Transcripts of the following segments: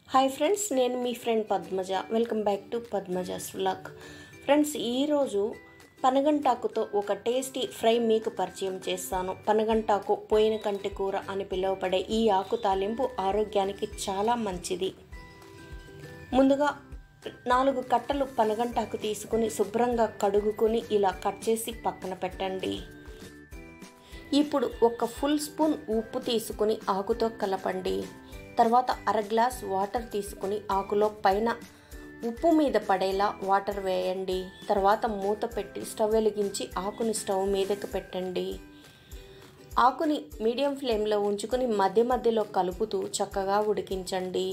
hi friends నేను మీ friend Padmaja welcome back to Padmaja's vlog friends ఈరోజు పనగంటాకుతో ఒక టేస్టీ ఫ్రై మీకు పరిచయం చేస్తాను పనగంటాకు పోయిన కంటి కూర అని పిలువబడే ఈ ఆకు తాలింపు ఆరోగ్యానికి చాలా మంచిది ముందుగా నాలుగు కట్టలు పనగంటాకు తీసుకుని శుభ్రంగా కడుగుకొని ఇలా కట్ చేసి పక్కన పెట్టండి ఇప్పుడు ఒక ఫుల్ స్పూన్ ఉప్పు తీసుకుని ఆకుతో కలపండి తర్వాత అర గ్లాస్ వాటర్ తీసుకుని ఆకులో పైన ఉప్పు మీద పడేలా వాటర్ వేయండి తర్వాత మూత పెట్టి స్టవ్ వెలిగించి ఆకుని స్టవ్ మీదకి పెట్టండి ఆకుని మీడియం ఫ్లేమ్లో ఉంచుకొని మధ్య మధ్యలో కలుపుతూ చక్కగా ఉడికించండి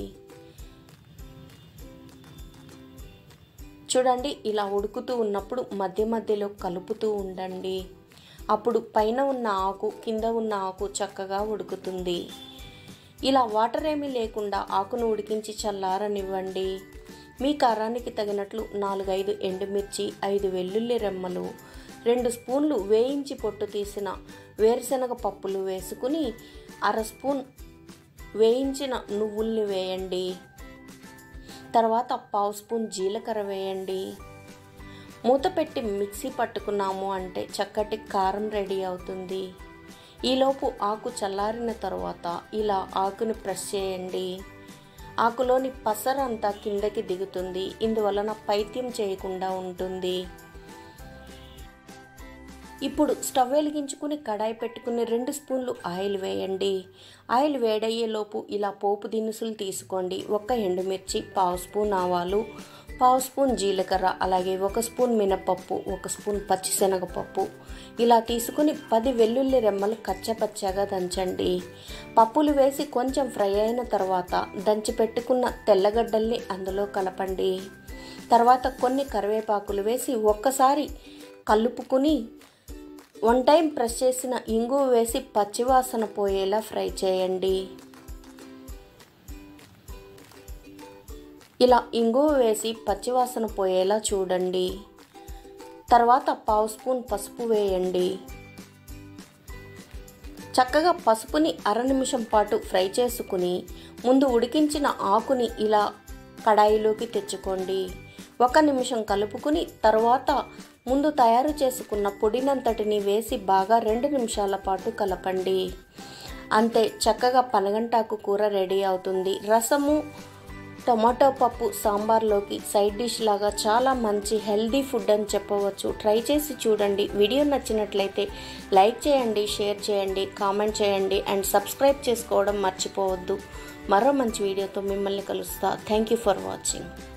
చూడండి ఇలా ఉడుకుతూ ఉన్నప్పుడు మధ్య మధ్యలో కలుపుతూ ఉండండి అప్పుడు పైన ఉన్న ఆకు కింద ఉన్న ఆకు చక్కగా ఉడుకుతుంది ఇలా వాటర్ ఏమీ లేకుండా ఆకును ఉడికించి చల్లారనివ్వండి మీ కారానికి తగినట్లు నాలుగైదు ఎండుమిర్చి ఐదు వెల్లుల్లి రెమ్మలు రెండు స్పూన్లు వేయించి పొట్టు తీసిన వేరుశనగ పప్పులు వేసుకుని అర స్పూన్ వేయించిన నువ్వుల్ని వేయండి తర్వాత పావు స్పూన్ జీలకర్ర వేయండి మూత పెట్టి మిక్సీ పట్టుకున్నాము అంటే చక్కటి కారం రెడీ అవుతుంది ఈలోపు ఆకు చల్లారిన తర్వాత ఇలా ఆకుని ప్రెస్ చేయండి ఆకులోని పసర అంతా కిందకి దిగుతుంది ఇందువలన పైత్యం చేయకుండా ఉంటుంది ఇప్పుడు స్టవ్ వెలిగించుకుని కడాయి పెట్టుకుని రెండు స్పూన్లు ఆయిల్ వేయండి ఆయిల్ వేడయ్యేలోపు ఇలా పోపు దినుసులు తీసుకోండి ఒక ఎండుమిర్చి పావు స్పూన్ ఆవాలు పావు స్పూన్ జీలకర్ర అలాగే ఒక స్పూన్ మినపప్పు ఒక స్పూన్ పచ్చిశనగపప్పు ఇలా తీసుకుని పది వెల్లుల్లి రెమ్మలు కచ్చపచ్చగా దంచండి పప్పులు వేసి కొంచెం ఫ్రై అయిన తర్వాత దంచి పెట్టుకున్న తెల్లగడ్డల్ని అందులో కలపండి తర్వాత కొన్ని కరివేపాకులు వేసి ఒక్కసారి కలుపుకుని వన్ టైం ప్రెస్ చేసిన ఇంగు వేసి పచ్చివాసన పోయేలా ఫ్రై చేయండి ఇలా ఇంగువ వేసి పచ్చివాసన పోయేలా చూడండి తర్వాత పావు స్పూన్ పసుపు వేయండి చక్కగా పసుపుని అర నిమిషం పాటు ఫ్రై చేసుకుని ముందు ఉడికించిన ఆకుని ఇలా కడాయిలోకి తెచ్చుకోండి ఒక నిమిషం కలుపుకుని తర్వాత ముందు తయారు చేసుకున్న పొడినంతటిని వేసి బాగా రెండు నిమిషాల పాటు కలపండి అంతే చక్కగా పనగంటాకు కూర రెడీ అవుతుంది రసము టొమాటో పప్పు సాంబార్లోకి సైడ్ డిష్ లాగా చాలా మంచి హెల్దీ ఫుడ్ అని చెప్పవచ్చు ట్రై చేసి చూడండి వీడియో నచ్చినట్లయితే లైక్ చేయండి షేర్ చేయండి కామెంట్ చేయండి అండ్ సబ్స్క్రైబ్ చేసుకోవడం మర్చిపోవద్దు మరో మంచి వీడియోతో మిమ్మల్ని కలుస్తా థ్యాంక్ యూ ఫర్ వాచింగ్